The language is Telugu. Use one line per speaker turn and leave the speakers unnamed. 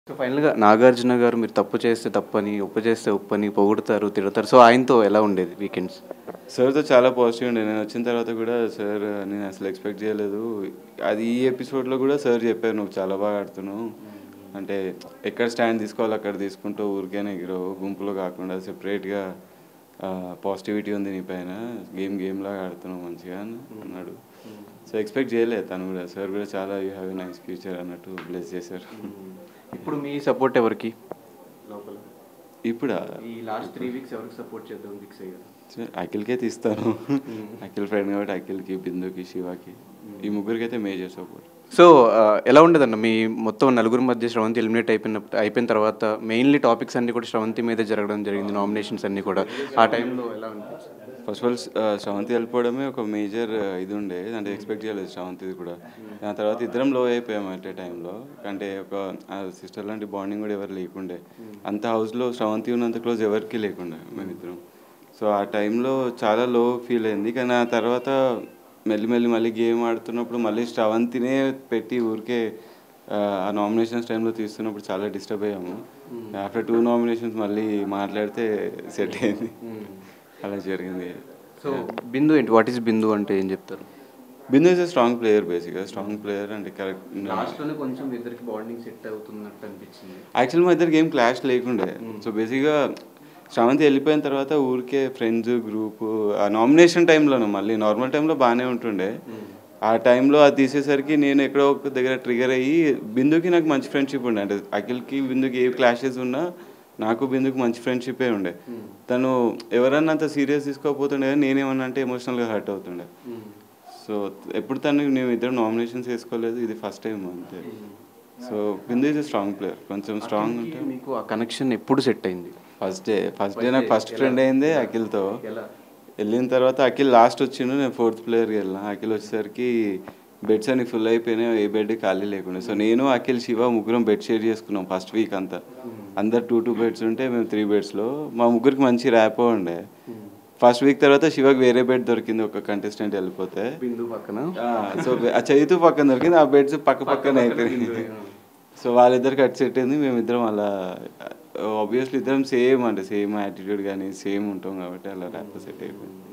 సో ఫైనల్గా నాగార్జున గారు మీరు తప్పు చేస్తే తప్పని ఉప్పు చేస్తే ఉప్పని పొగుడుతారు తిడతారు సో ఆయనతో ఎలా ఉండేది వీకెండ్స్
సార్తో చాలా పాజిటివ్ ఉండే నేను వచ్చిన తర్వాత కూడా సార్ నేను అసలు ఎక్స్పెక్ట్ చేయలేదు అది ఈ ఎపిసోడ్లో కూడా సార్ చెప్పారు నువ్వు చాలా బాగా ఆడుతున్నావు అంటే ఎక్కడ స్టాండ్ తీసుకోవాలి అక్కడ తీసుకుంటూ ఊరికేనే ఎగిరో గుంపులో కాకుండా సెపరేట్గా పాజిటివిటీ ఉంది నీ పైన గేమ్ గేమ్ లాగా ఆడుతున్నావు మంచిగా అని అన్నాడు సో ఎక్స్పెక్ట్ చేయలేదు తను కూడా సార్ కూడా చాలా you have a nice future అన్నట్టు బ్లెస్ చేశారు
ఇప్పుడు మీ సపోర్ట్ ఎవరికి లోపల
ఇప్పుడు
ఈ లాస్ట్ త్రీ వీక్స్ ఎవరికి సపోర్ట్ చేద్దాం ఫిక్స్ అయ్యారు
అఖిల్కే తీస్తాను అఖిల్ ఫ్రెండ్ కాబట్టి అఖిల్కి బిందుకి శివాకి ఈ ముగ్గురికి అయితే మేజర్ సపోర్ట్
సో ఆ, ఎలా ఉండేదన్న మీ మొత్తం నలుగురు మధ్య శ్రవంతి ఎలిమినేట్ అయిపోయిన అయిపోయిన తర్వాత మెయిన్లీ టాపిక్స్ అన్ని కూడా శ్రవంతి మీద జరగడం జరిగింది నామినేషన్స్ అన్ని కూడా ఆ టైంలో ఎలా అనిపించింది
ఫస్ట్ ఆఫ్ ఆల్ శ్రవంతి వెళ్ళిపోవడమే ఒక మేజర్ ఇది ఉండే అంటే ఎక్స్పెక్ట్ చేయలేదు శ్రవంతిది కూడా దాని తర్వాత ఇద్దరం లో అయిపోయాం అట్ ఏ టైంలో అంటే ఒక సిస్టర్ లాంటి బాండింగ్ కూడా ఎవరు లేకుండే అంత హౌస్లో శ్రవంతి ఉన్నంత క్లోజ్ ఎవరికి లేకుండే మేమిద్దరం సో ఆ టైంలో చాలా లో ఫీల్ అయింది కానీ ఆ తర్వాత మెల్లిమెల్లి మళ్ళీ గేమ్ ఆడుతున్నప్పుడు మళ్ళీ శ్రవంతినే పెట్టి ఊరికే ఆ, ఆ నామినేషన్స్ టైంలో తీస్తున్నప్పుడు చాలా డిస్టర్బ్ అయ్యాము ఆఫ్టర్ టూ నామినేషన్స్ మళ్ళీ మాట్లాడితే సెట్ అయింది అలా జరిగింది
సో బిందు ఏంటి వాట్ ఈస్ బిందు అంటే ఏం చెప్తారు
బిందు ఇస్ స్ట్రాంగ్ ప్లేయర్ బేసిక్గా స్ట్రాంగ్ ప్లేయర్ అంటే కరెక్ట్
లాస్ట్లోనే కొంచెం ఇద్దరికి బాండింగ్ సెట్ అవుతున్నట్టు అనిపించింది
యాక్చువల్ మా ఇద్దరు గేమ్ క్లాష్ లేకుండే సో బేసిక్గా శ్రవంతి వెళ్ళిపోయిన తర్వాత ఊరికే ఫ్రెండ్స్ గ్రూప్ ఆ నామినేషన్ టైంలోనే మళ్ళీ నార్మల్ టైంలో బాగానే ఉంటుండే ఆ టైంలో అది తీసేసరికి నేను ఎక్కడో ఒక దగ్గర ట్రిగర్ అయ్యి బిందుకి నాకు మంచి ఫ్రెండ్షిప్ ఉండే అంటే అఖిల్కి బిందుకి ఏ క్లాషెస్ ఉన్నా నాకు బిందుకి మంచి ఫ్రెండ్షిపే ఉండే తను ఎవరన్నా అంత సీరియస్ తీసుకోకపోతుండే కానీ నేనేమన్నా అంటే ఎమోషనల్గా హర్ట్ అవుతుండే సో ఎప్పుడు తను మేము ఇద్దరు నామినేషన్స్ వేసుకోలేదు ఇది ఫస్ట్ టైం అంతే so Bindu is strong player కొంచెం స్ట్రాంగ్ ఉంటే
మీకు ఆ కనెక్షన్ ఎప్పుడు సెట్ అయింది
ఫస్ట్ డే ఫస్ట్ డే నాకు ఫస్ట్ ఫ్రెండ్ అయిందే అఖిల్తో
ఎలా
వెళ్ళిన తర్వాత అఖిల్ లాస్ట్ వచ్చిండు నేను ఫోర్త్ ప్లేయర్కి వెళ్ళిన అఖిల్ వచ్చేసరికి బెడ్స్ అన్ని ఫుల్ అయిపోయినాయి ఏ బెడ్ ఖాళీ లేకుండా సో నేను అఖిల్ శివ ముగ్గురం బెడ్ షేర్ చేసుకున్నాం ఫస్ట్ వీక్ అంతా అందరు టూ టూ బెడ్స్ ఉంటే మేము త్రీ బెడ్స్లో మా ముగ్గురికి మంచి ర్యాపో ఉండే ఫస్ట్ వీక్ తర్వాత శివకి వేరే బెడ్ దొరికింది ఒక కంటెస్టెంట్ వెళ్ళిపోతే
బిందు పక్కన
ఆ, సో ఆ చైతు పక్కన దొరికింది ఆ బెడ్స్ పక్క పక్కన అయిపోయింది సో వాళ్ళిద్దరికి అటు సెట్ అయింది మేమిద్దరం అలా ఆబ్వియస్లీ ఇద్దరం సేమ్ అంటే సేమ్ యాటిట్యూడ్ కానీ సేమ్ ఉంటాం కాబట్టి అలా ర్యాప్ సెట్ అయిపోయింది